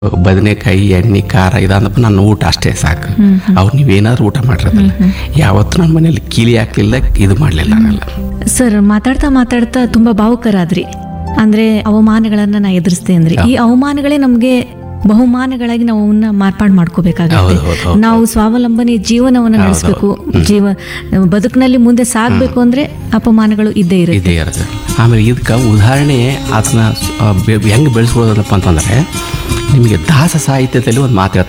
ಬದನೆಕಾಯಿ ಎಣ್ಣೆ ಖಾರ ಇದಂದಪ್ಪ ನನ್ನ ಊಟ ಅಷ್ಟೇ ಸಾಕು ಅವ್ರು ನೀವೇನಾದ್ರು ಊಟ ಮಾಡಿರೋದಿಲ್ಲ ಯಾವತ್ತೂ ನನ್ನ ಮನೇಲಿ ಕೀಲಿ ಹಾಕ್ಲಿಲ್ಲ ಇದು ಮಾಡಲಿಲ್ಲ ನಾನೆಲ್ಲ ಸರ್ ಮಾತಾಡ್ತಾ ಮಾತಾಡ್ತಾ ತುಂಬಾ ಭಾವುಕರಾದ್ರಿ ಅಂದ್ರೆ ಅವಮಾನಗಳನ್ನ ನಾ ಎದುರಿಸ್ತೆ ಅಂದ್ರಿ ಈ ಅವಮಾನಗಳೇ ನಮ್ಗೆ ಬಹುಮಾನಗಳಾಗಿ ನಾವು ಅವನ್ನ ಮಾರ್ಪಾಡು ಮಾಡ್ಕೋಬೇಕಾಗುತ್ತೆ ಹೌದು, ಹೌದು, ಹೌದು. ನಾವು ಸ್ವಾವಲಂಬನೆ ಜೀವನವನ್ನು ನಡೆಸಬೇಕು ಜೀವ ಬದುಕಿನಲ್ಲಿ ಮುಂದೆ ಸಾಗ್ಬೇಕು ಅಂದ್ರೆ ಅಪಮಾನಗಳು ಇದ್ದೇ ಇರುತ್ತೆ ಇದೇ ಇರುತ್ತೆ ಆಮೇಲೆ ಇದಕ್ಕೆ ಉದಾಹರಣೆ ಅದನ್ನ ಹೆಂಗೆ ಬೆಳೆಸ್ಕೊಳ್ಳೋದಪ್ಪ ಅಂತಂದರೆ ನಿಮಗೆ ದಾಸ ಸಾಹಿತ್ಯದಲ್ಲಿ ಒಂದು ಮಾತು ಹೇಳ್ತಾರೆ